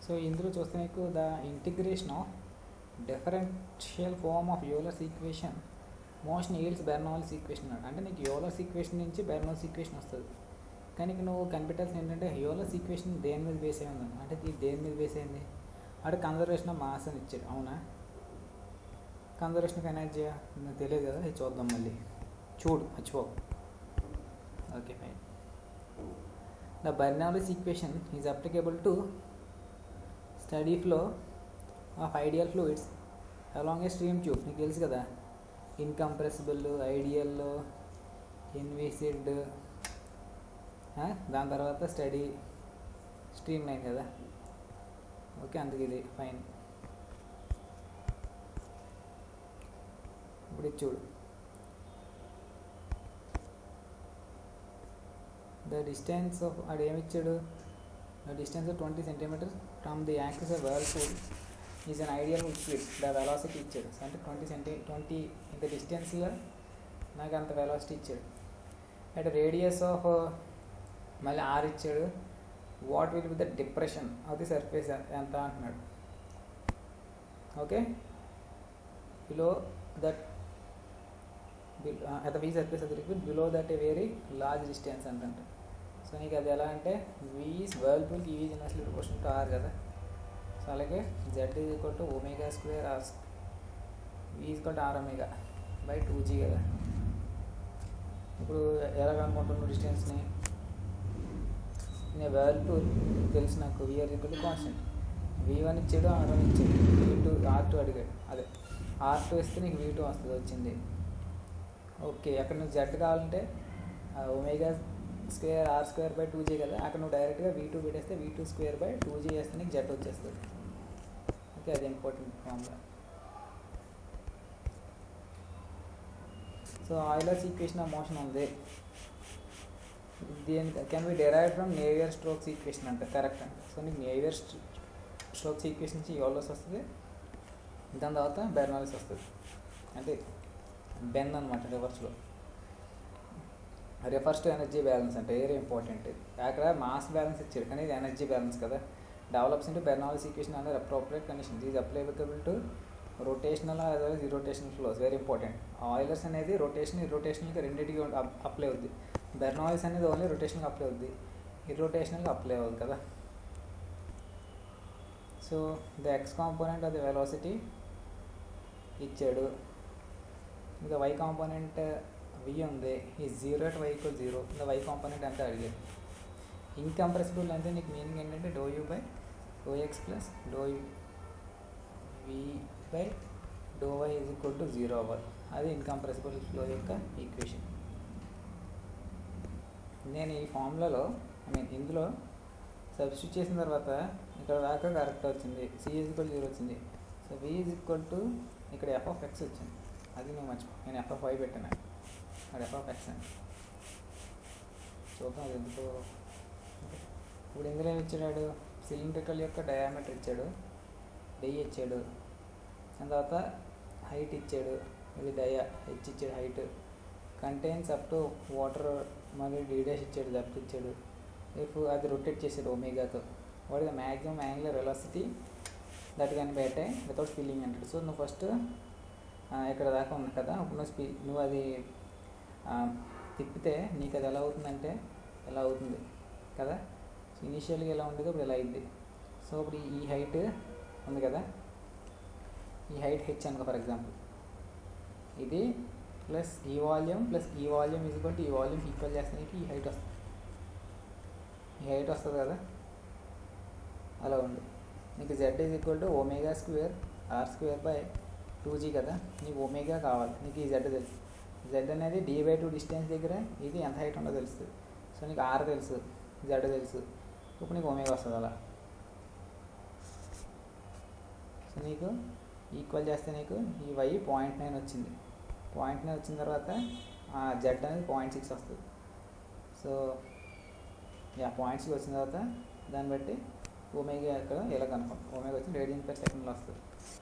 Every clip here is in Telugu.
సో ఇందులో చూస్తే నీకు the integration of differential form of Euler's equation motion else Bernoulli's equation అంటే నీకు యోలర్స్ ఈక్వేషన్ నుంచి బెర్నాల్స్ ఈక్వేషన్ వస్తుంది కానీ ఇక నువ్వు కనిపెట్టాల్సింది ఏంటంటే యోలర్స్ ఈక్వేషన్ దేని మీద బేస్ అయి ఉందని అంటే ఇది దేని మీద బేస్ అయింది అంటే కన్జర్వేషన్ ఆఫ్ మాస్ అని ఇచ్చాడు అవునా కన్జర్వేషన్ ఆఫ్ ఎనర్జీ నాకు తెలియదు కదా ఇది చూద్దాం మళ్ళీ చూడు మర్చిపో okay fine the Bernoulli's equation is applicable to steady flow of ideal fluids along a stream tube నీకు తెలుసు కదా ఇన్కంప్రెసిబుల్ ఐడియల్ ఇన్విసిడ్ దాని తర్వాత స్టడీ స్ట్రీమ్ లైన్ కదా ఓకే అందుకు ఇది ఫైన్ ఇప్పుడు ఇది చూడు ద డిస్టెన్స్ ఆఫ్ ఆడు ఏమి ఇచ్చాడు the distance of twenty centimeters from the axis of whirlpool is an ideal fluid the velocity ఇచ్చాడు అంటే ట్వంటీ సెంటీ ట్వంటీ ఇంత డిస్టెన్స్లో నాకు అంత వెలాసిటీ ఇచ్చాడు అట్ రేడియస్ ఆఫ్ మళ్ళీ ఆర్ ఇచ్చాడు what will be the depression of the surface ఎంత అంటున్నాడు okay below that at V surface of the liquid below that a very large distance అంటే సో నీకు అది ఎలా అంటే వీస్ వర్ల్పూల్కి is inversely proportion to R కదా సో అలాగే Z is equal to omega square R V is equal to R omega by two G కదా ఇప్పుడు ఎలా కనుక్కుంటున్నావు డిస్టెన్స్ని నేను వర్ల్పూల్ తెలుసు నాకు VR equal to constant V one ఇచ్చాడు ఆర్ వన్ ఇచ్చాడు వి టూ ఆర్ టూ అడిగాడు అదే ఆర్ టూ ఇస్తే నీకు వి టూ వస్తుంది వచ్చింది ఓకే అక్కడ నువ్వు జెడ్ కావాలంటే omega square R square by two G కదా అక్కడ నువ్వు డైరెక్ట్గా వీ టూ పెట్టేస్తే V two square by two G వేస్తే నీకు జెడ్ వచ్చేస్తుంది ఓకే అది important formula so Euler's equation of motion ఉంది దీని can be derive from Navier Stokes equation అంటే కరెక్ట్ అండి సో నీకు నేవియర్ స్ట్రోక్స్ ఈక్వేషన్ నుంచి యోలస్ వస్తుంది దాని తర్వాత బెర్నాలిస్ వస్తుంది అంటే బెన్ అనమాట రివర్స్లో రిఫర్స్ టు ఎనర్జీ బ్యాలెన్స్ అంటే వెరీ ఇంపార్టెంట్ అక్కడ మాస్ బ్యాలెన్స్ ఇచ్చాడు కానీ ఇది ఎనర్జీ బ్యాలెన్స్ కదా develops into Bernoulli's equation under appropriate conditions is appliable to rotational as well irrotational flows very important Euler's అనేది రొటేషన్ ఇరోటేషనల్గా రెండింటికి అప్లై అవుద్ది బెర్నాయిల్స్ అనేది ఓన్లీ రొటేషన్కి అప్లై అవుద్ది ఇరోటేషనల్గా అప్లై అవ్వదు కదా so the X component of the velocity ఇచ్చాడు ఇంకా వై కాంపోనెంట్ వి ఉంది ఈ zero at Y equal zero ఇంకా వై కాంపోనెంట్ అంతా అడిగాడు ఇన్కంప్రెసిబుల్ అంటే నీకు మీనింగ్ ఏంటంటే do U by do X plus do U V by do Y is equal to zero అవ్వాలి అది ఇన్కంప్రెసిబుల్ ఫ్లో యొక్క ఈక్వేషన్ నేను ఈ ఫార్ములాలో ఐ మీన్ ఇందులో సబ్స్టిట్యూట్ చేసిన తర్వాత ఇక్కడ దాకా కరెక్ట్ వచ్చింది సి ఈజ్ ఈక్వల్ జీరో వచ్చింది so V is equal to ఇక్కడ ఎఫ్ ఆఫ్ ఎక్స్ వచ్చింది అది నువ్వు మర్చిపో నేను ఎఫ్ ఆఫ్ వై పెట్టాను అక్కడ ఎఫ్ ఆఫ్ ఎక్స్ అని చూద్దాం అది ఎందుకు ఇప్పుడు ఇందులో ఏమి ఇచ్చాడు సిలిండ్రికల్ యొక్క డయామీటర్ ఇచ్చాడు డెయ్యి ఇచ్చాడు దాని తర్వాత హైట్ ఇచ్చాడు ఇది డయా హెచ్ ఇచ్చాడు height contains up to water మళ్ళీ డీడేష్ ఇచ్చాడు దప్ట్ ఇచ్చాడు ఇఫ్ అది రొటేట్ చేసాడు ఒమేగాతో what the maximum angular velocity that can be without feeling అంటాడు సో నువ్వు ఫస్ట్ ఇక్కడ దాకా ఉంది కదా ఇప్పుడు నువ్వు స్పీ నువ్వు అది తిప్పితే నీకు అది ఎలా అవుతుందంటే ఎలా అవుతుంది కదా సో ఇనీషియల్గా ఎలా ఉండేది ఇప్పుడు ఎలా అయింది సో ఇప్పుడు ఈ హైట్ ఉంది కదా ఈ హైట్ హెచ్ అనుకో ఫర్ ఎగ్జాంపుల్ ఇది ప్లస్ ఈ వాల్యూమ్ ప్లస్ ఈ వాల్యూమ్ ఈజ్ ఈక్వల్ టు ఈ వాల్యూమ్ ఈక్వల్ చేస్తే నీకు ఈ హైట్ వస్తుంది ఈ హైట్ వస్తుంది కదా అలా ఉంది నీకు Z is equal to omega square R square by two G కదా నీకు ఒమేగా కావాలి నీకు ఈ జెడ్ తెలుసు జెడ్ అనేది డి బై టూ డిస్టెన్స్ దగ్గర ఇది ఎంత హైట్ ఉందో తెలుస్తుంది సో నీకు ఆర్ తెలుసు జెడ్ తెలుసు ఇప్పుడు నీకు ఒమేగా వస్తుంది అలా సో నీకు ఈక్వల్ చేస్తే నీకు ఈ వై పాయింట్ నైన్ వచ్చింది పాయింట్ నైన్ వచ్చిన తర్వాత ఆ జెడ్ అనేది పాయింట్ సిక్స్ వస్తుంది సో యా పాయింట్ సిక్స్ వచ్చిన తర్వాత దాన్ని బట్టి ఒమేగా ఇక్కడ ఎలా కనుక్కోం ఒమేగా వచ్చి రేడియన్ పర్ సెకండ్లో వస్తుంది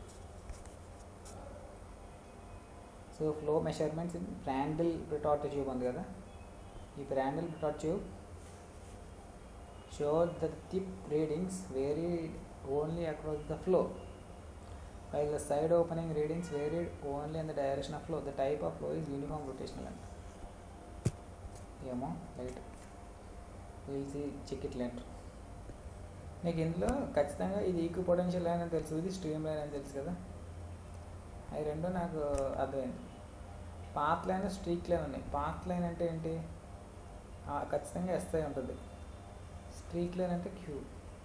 so flow measurements in Prandtl pitot tube ఉంది కదా ఈ Prandtl pitot tube show the tip readings vary only across the flow. While the side opening readings varied only in the direction of flow, the type of flow is uniform rotational. అంట ఏమో రైట్ వీల్సి చెక్ ఇట్ లెంట్ నీకు ఇందులో ఖచ్చితంగా ఇది ఈక్వ పొటెన్షియల్ లైన్ అని తెలుసు ఇది స్ట్రీమ్ లైన్ అని తెలుసు కదా అవి రెండు నాకు అర్థమైంది పాత్ లైన్ స్ట్రీక్ లైన్ ఉన్నాయి పాత్ లైన్ అంటే ఏంటి ఆ, ఖచ్చితంగా ఎస్ఐ ఉంటుంది స్ట్రీక్ లైన్ అంటే క్యూ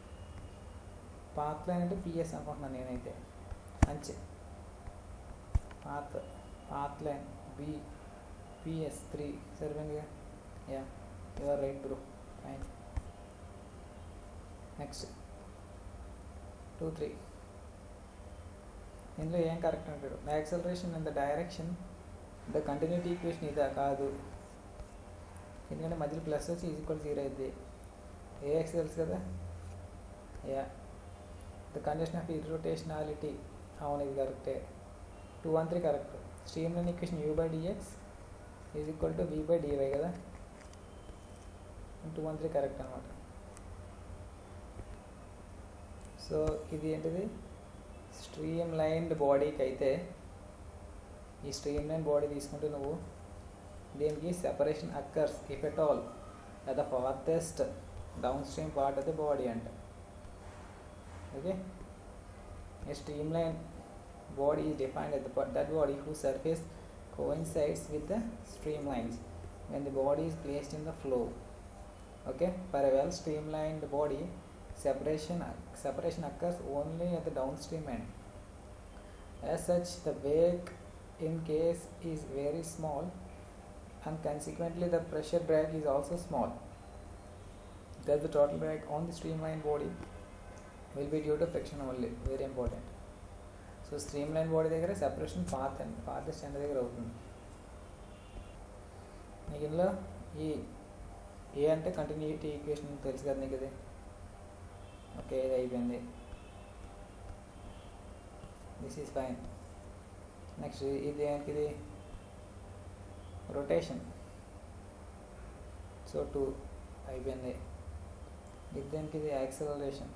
పాత్ లైన్ అంటే పిఎస్ అనుకుంటున్నాను నేనైతే అంచే path path line B PS three సరిపోయిందిగా yeah your right bro fine next two three ఇందులో ఏం కరెక్ట్ అంటాడు acceleration in the direction the continuity equation ఇదా కాదు ఎందుకంటే మధ్యలో ప్లస్ వచ్చి ఈజ్ ఈక్వల్ జీరో అయింది ఏఎక్స్ తెలుసు కదా yeah the condition of irrotationality అవును ఇది కరెక్టే two one three correct stream line equation U by DX is equal to V by DY కదా టూ వన్ త్రీ కరెక్ట్ అనమాట సో ఇది ఏంటిది స్ట్రీమ్ లైన్డ్ బాడీకి అయితే ఈ స్ట్రీమ్ లైన్ బాడీ తీసుకుంటే నువ్వు దీనికి separation occurs if at all at the farthest down stream part of the body అంట okay A streamline body is defined as the, bo- that body whose surface coincides with the streamlines when the body is placed in the flow. Okay, for a well streamlined body, separation separation occurs only at the downstream end. As such, the wake in case is very small, and consequently the pressure drag is also small. Thus, the total drag on the streamlined body will be due to friction only very important so stream line body దగ్గర సెపరేషన్ పాత్ అండి పాతెస్ట్ ఎండ్ దగ్గర అవుతుంది నీకు ఇందులో ఈ ఏ అంటే కంటిన్యూటీ ఈక్వేషన్ తెలుసు కదా నీకు ఇది ఓకే ఇది అయిపోయింది దిస్ ఈజ్ ఫైన్ నెక్స్ట్ ఇది ఏంటి ఇది రొటేషన్ సో టూ అయిపోయింది ఇది దేనికి ఇది యాక్సలరేషన్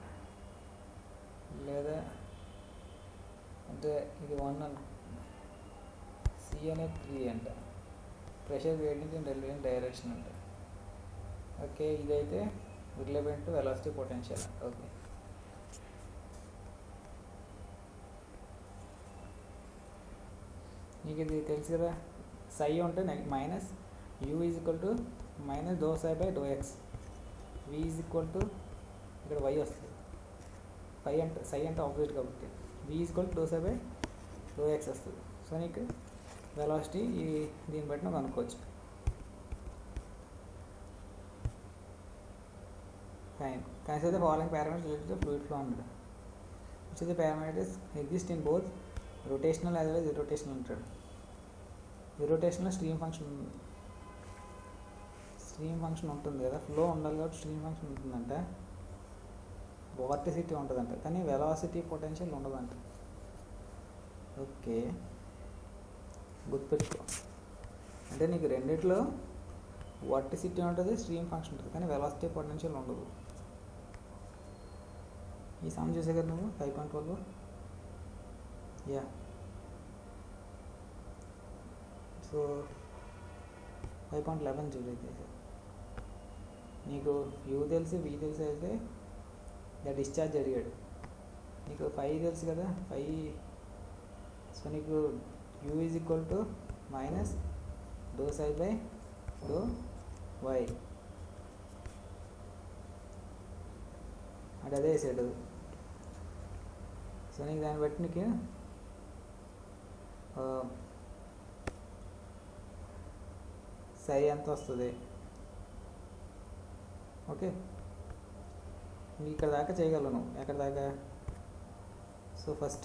లేదా అంటే ఇది వన్ అను సి అనేది త్రీ అంట pressure gradient in relevant direction అంట ఓకే ఇదైతే రిలేవెంట్ వెలాసిటీ పొటెన్షియల్ ఓకే నీకు ఇది తెలుసు కదా సై ఉంటే minus U is equal to minus do psi by do X V is equal to ఇక్కడ వై వస్తుంది ఫై అంటే సై అంటే ఆపోజిట్ కాబట్టి V is equal to do psi by do X వస్తుంది సో నీకు వెలాసిటీ ఈ దీన్ని బట్టి నువ్వు అనుకోవచ్చు fine consider the following parameters related to fluid flow అన్నాడు which the parameters exist in both rotational as well as irrotational అంటాడు irrotational stream function stream function ఉంటుంది కదా ఫ్లో ఉండాలి కాబట్టి స్ట్రీమ్ ఫంక్షన్ ఉంటుందంట వార్టిసిటీ ఉంటుందంట కానీ వెలాసిటీ పొటెన్షియల్ ఉండదంట ఓకే గుర్తుపెట్టుకో అంటే నీకు రెండిట్లో వార్టిసిటీ ఉంటుంది స్ట్రీమ్ ఫంక్షన్ ఉంటుంది కానీ వెలాసిటీ పొటెన్షియల్ ఉండదు ఈ సమ్ చూసే కదా నువ్వు five point twelve yeah so five point eleven చూడైతే నీకు యూ తెలిసి వి తెలిసి అయితే ద డిశ్చార్జ్ జరిగాడు నీకు ఫైవ్ తెలుసు కదా ఫైవ్ సో నీకు u is equal to minus do psi by do y అంటే అదే వేసాడు సో నీకు దాన్ని బట్టి నీకు సై ఎంత వస్తుంది ఓకే నువ్వు ఇక్కడ దాకా చేయగలవు నువ్వు ఎక్కడ దాకా సో ఫస్ట్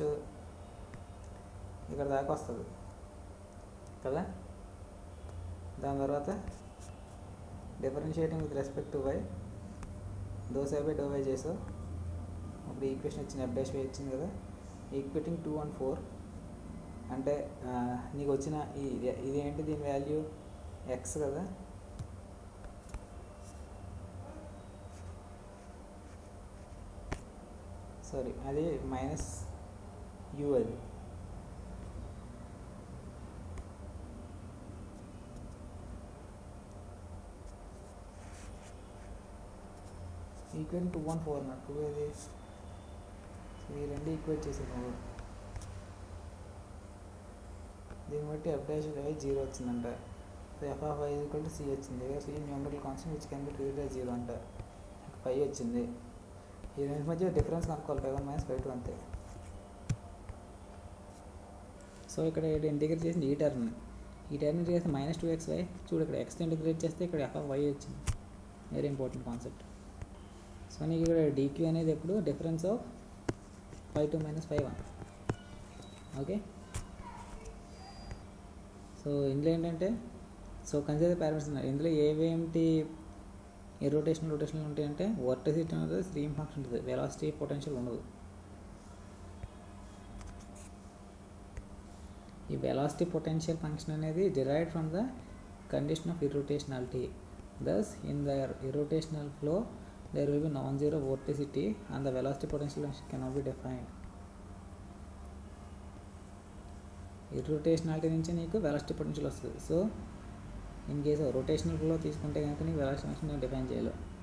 ఇక్కడ దాకా వస్తుంది కదా దాని తర్వాత differentiating with respect to y దోశ బై డో వై చేసావు అప్పుడు ఈక్వేషన్ ఇచ్చింది ఎఫ్ డాష్ వై ఇచ్చింది కదా ఈక్వేటింగ్ టూ అండ్ ఫోర్ అంటే ఆ, నీకు వచ్చిన ఈ ఇది ఏంటి దీని వాల్యూ ఎక్స్ కదా సారీ అది మైనస్ యూ అది ఈక్వల్ టూ వన్ ఫోర్ నా టూ అది సో ఈ రెండు ఈక్వేట్ చేసాను నువ్వు దీన్ని బట్టి ఎఫ్ డాష్ వై జీరో వచ్చిందంట so f of y equal to c వచ్చింది c numeral constant which can be treated as zero అంట పై వచ్చింది ఈ రెండు మధ్య డిఫరెన్స్ కనుక్కోవాలి five one minus five two అంతే సో ఇక్కడ ఇంటిగ్రేట్ చేసింది ఈ టర్మ్ ఈ టర్మ్ చేస్తే మైనస్ టూ ఎక్స్ వై చూడు ఇక్కడ ఎక్స్ ఇంటిగ్రేట్ చేస్తే ఇక్కడ ఎఫ్ ఆఫ్ వై వచ్చింది వెరీ ఇంపార్టెంట్ కాన్సెప్ట్ సో నీకు ఇక్కడ డీక్యూ అనేది ఎప్పుడు difference of five two minus five one okay so ఇందులో ఏంటంటే సో కన్సిడర్ పారామీటర్స్ ఉన్నాయి ఇందులో ఏవేమిటి ఏ రొటేషన్ రొటేషన్లు ఉంటాయంటే వర్టసిటీ ఉంటుంది స్ట్రీమ్ ఫంక్షన్ ఉంటుంది వెలాసిటీ పొటెన్షియల్ ఉండదు ఈ వెలాసిటీ పొటెన్షియల్ ఫంక్షన్ అనేది derived from the condition of irrotationality thus in the irrotational flow there will be non-zero vorticity and the velocity potential cannot be defined irrotationality నుంచి నీకు వెలాసిటీ పొటెన్షియల్ వస్తుంది so in case rotational flow తీసుకుంటే కనుక నీకు వెలాసిటీ ఫంక్షన్ డిఫైన్ చేయలేవు